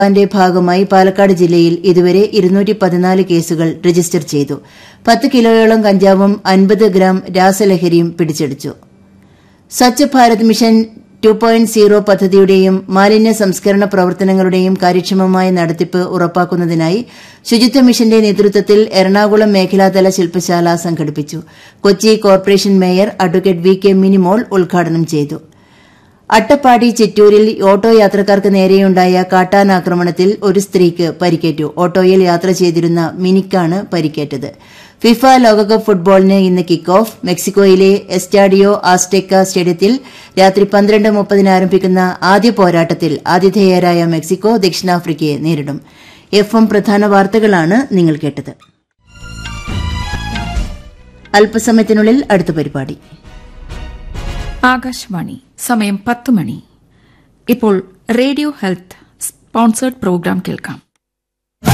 ന്റെ ഭാഗമായി പാലക്കാട് ജില്ലയിൽ ഇതുവരെ ഇരുന്നൂറ്റി പതിനാല് കേസുകൾ രജിസ്റ്റർ ചെയ്തു പത്ത് കിലോയോളം കഞ്ചാവും അൻപത് ഗ്രാം രാസലഹരിയും പിടിച്ചെടുത്തു Swachh Bharat mission two point zero പദ്ധതിയുടെയും മാലിന്യ സംസ്കരണ പ്രവർത്തനങ്ങളുടെയും കാര്യക്ഷമമായ നടത്തിപ്പ് ഉറപ്പാക്കുന്നതിനായി ശുചിത്വ മിഷന്റെ നേതൃത്വത്തിൽ എറണാകുളം മേഖലാതല ശില്പശാല സംഘടിപ്പിച്ചു Kochi corporation mayor advocate V K Minimol ഉദ്ഘാടനം ചെയ്തു അട്ടപ്പാടി ചിറ്റൂരിൽ ഓട്ടോ യാത്രക്കാർക്ക് നേരെയുണ്ടായ കാട്ടാനാക്രമണത്തിൽ ഒരു സ്ത്രീക്ക് പരിക്കേറ്റു ഓട്ടോയിൽ യാത്ര ചെയ്തിരുന്ന മിനിക്കാണ് പരിക്കേറ്റത് ഫിഫ ലോകകപ്പ് ഫുട്ബോളിന് ഇന്ന് കിക്ക് ഓഫ് മെക്സിക്കോയിലെ എസ്റ്റാഡിയോ ആസ്റ്റെക്ക സ്റ്റേഡിയത്തിൽ രാത്രി പന്ത്രണ്ട് മുപ്പതിന് ആരംഭിക്കുന്ന ആദ്യ പോരാട്ടത്തിൽ ആതിഥേയരായ മെക്സിക്കോ ദക്ഷിണാഫ്രിക്കയെ നേരിടും എഫ് എം പ്രധാന വാർത്തകളാണ് നിങ്ങൾ കേട്ടത് അല്പസമയത്തിനുള്ളിൽ അടുത്ത പരിപാടി ആകാശവാണി സമയം പത്ത് മണി ഇപ്പോൾ റേഡിയോ ഹെൽത്ത് സ്പോൺസേർഡ് പ്രോഗ്രാം കേൾക്കാം